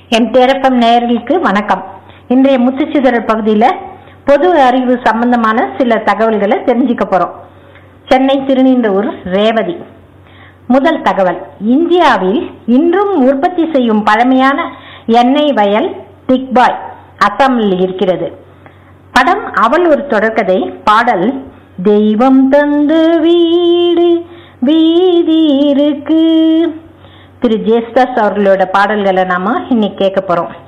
என் தேரப்பம் நேயர்களுக்கு வணக்கம் இன்றைய முத்துச்சிதறல் பகுதியில் பொது அறிவு சம்பந்தமான சில தகவல்களை தெரிஞ்சுக்க போறோம் சென்னை திருநீன்றூர் ரேவதி முதல் தகவல் இந்தியாவில் இன்றும் உற்பத்தி செய்யும் பழமையான எண்ணெய் வயல் திக்பாய் அசாமில் இருக்கிறது படம் அவள் ஒரு தொடர்கதை பாடல் தெய்வம் தந்து வீடு வீதி இருக்கு திரு ஜேஸ்தாஸ் அவர்களோட பாடல்களை நாம இன்னைக்கு கேட்க போறோம்